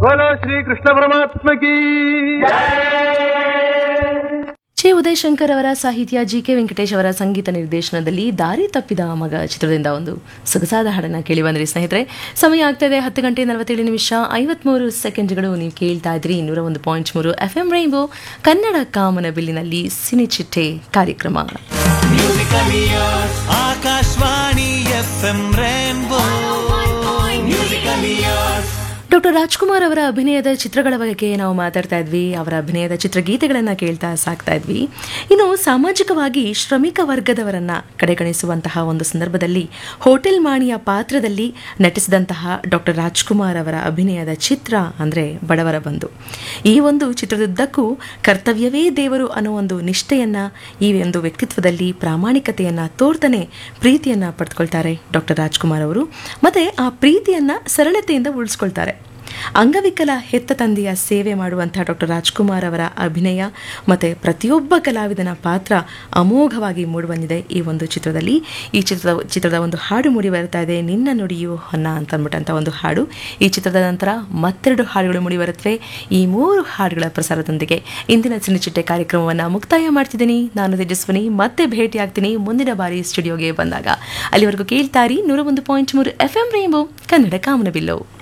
बोलो श्री कृष्ण परमात्मा की ಚೆ ಉದಯಶಂಕರ್ ಅವರ ಸಾಹಿತ್ಯ ಜಿ ಕೆ ವೆಂಕಟೇಶ್ ಅವರ ಸಂಗೀತ ನಿರ್ದೇಶನದಲ್ಲಿ ದಾರಿ ತಪ್ಪಿದ ಮಗ ಚಿತ್ರದಿಂದ ಒಂದು ಸೊಗಸಾದ ಹಾಡನ್ನ ಕೇಳಿ ಬಂದ್ರಿ ಸ್ನೇಹಿತರೆ ಸಮಯ ಆಗ್ತಾ ಇದೆ ಹತ್ತು ಗಂಟೆ ನಲವತ್ತೇಳು ನಿಮಿಷ ಐವತ್ಮೂರು ಸೆಕೆಂಡ್ಗಳು ನೀವು ಕೇಳ್ತಾ ಇದ್ರಿ ನೂರ ಒಂದು ಪಾಯಿಂಟ್ ಮೂರು ಎಫ್ ಎಂ ರೈನ್ಬೋ ಕನ್ನಡ ಕಾಮನ ಬಿಲ್ಲಿನಲ್ಲಿ ಸಿನಿಚಿಟ್ಟೆ ಕಾರ್ಯಕ್ರಮ Akashvani F M rainbow musical years doctor Rajkumar ಅವರ ಅಭಿನಯದ ಚಿತ್ರಗಳ ಬಗ್ಗೆ ನಾವು ಮಾತಾಡ್ತಾ ಇದ್ವಿ ಅವರ ಅಭಿನಯದ ಚಿತ್ರಗೀತೆಗಳನ್ನು ಕೇಳ್ತಾ ಸಾಕ್ತಾ ಇದ್ವಿ ಇನ್ನು ಸಾಮಾಜಿಕವಾಗಿ ಶ್ರಮಿಕ ವರ್ಗದವರನ್ನ ಕಡೆಗಣಿಸುವಂತಹ ಒಂದು ಸಂದರ್ಭದಲ್ಲಿ ಹೋಟೆಲ್ ಮಾಣಿಯ ಪಾತ್ರದಲ್ಲಿ ನಟಿಸಿದಂತಹ ಡಾಕ್ಟರ್ ರಾಜ್ಕುಮಾರ್ ಅವರ ಅಭಿನಯದ ಚಿತ್ರ ಅಂದರೆ ಬಡವರ ಬಂಧು ಈ ಒಂದು ಚಿತ್ರದುದ್ದಕ್ಕೂ ಕರ್ತವ್ಯವೇ ದೇವರು ಅನ್ನೋ ಒಂದು ನಿಷ್ಠೆಯನ್ನ ಈ ಒಂದು ವ್ಯಕ್ತಿತ್ವದಲ್ಲಿ ಪ್ರಾಮಾಣಿಕತೆಯನ್ನ ತೋರ್ತಾನೆ ಪ್ರೀತಿಯನ್ನ ಪಡೆದುಕೊಳ್ತಾರೆ ಡಾಕ್ಟರ್ ರಾಜ್ಕುಮಾರ್ ಅವರು ಮತ್ತೆ ಆ ಪ್ರೀತಿಯನ್ನ ಸರಳತೆಯಿಂದ ಉಳಿಸ್ಕೊಳ್ತಾರೆ ಅಂಗವಿಕಲ ಹೆತ್ತ ತಂದೆಯ ಸೇವೆ ಮಾಡುವಂತಹ ಡಾಕ್ಟರ್ ರಾಜ್ಕುಮಾರ್ ಅವರ ಅಭಿನಯ ಮತ್ತು ಪ್ರತಿಯೊಬ್ಬ ಕಲಾವಿದನ ಪಾತ್ರ ಅಮೋಘವಾಗಿ ಮೂಡಿಬಂದಿದೆ ಈ ಒಂದು ಚಿತ್ರದಲ್ಲಿ ಈ ಚಿತ್ರದ ಚಿತ್ರದ ಒಂದು ಹಾಡು ಮೂಡಿ ಬರ್ತಾ ಇದೆ ನಿನ್ನ ನುಡಿಯು ಹೊನ್ನ ಅಂತ ಅಂದ್ಬಿಟ್ಟಂಥ ಒಂದು ಹಾಡು ಈ ಚಿತ್ರದ ನಂತರ ಮತ್ತೆರಡು ಹಾಡುಗಳು ಮೂಡಿ ಬರುತ್ತವೆ ಈ ಮೂರು ಹಾಡುಗಳ ಪ್ರಸಾರದೊಂದಿಗೆ ಇಂದಿನ ಸಿನಿಚಿಟ್ಟೆ ಕಾರ್ಯಕ್ರಮವನ್ನು ಮುಕ್ತಾಯ ಮಾಡ್ತಿದ್ದೀನಿ ನಾನು ತೇಜಸ್ವಿನಿ ಮತ್ತೆ ಭೇಟಿ ಆಗ್ತೀನಿ ಮುಂದಿನ ಬಾರಿ ಸ್ಟುಡಿಯೋಗೆ ಬಂದಾಗ ಅಲ್ಲಿವರೆಗೂ ಕೇಳ್ತಾರಿ ನೂರ ಒಂದು ಪಾಯಿಂಟ್ ಮೂರು ಎಫ್ ಎಂ ರೇಂಬೋ ಕನ್ನಡ ಕಾಮನಬಿಲ್ಲು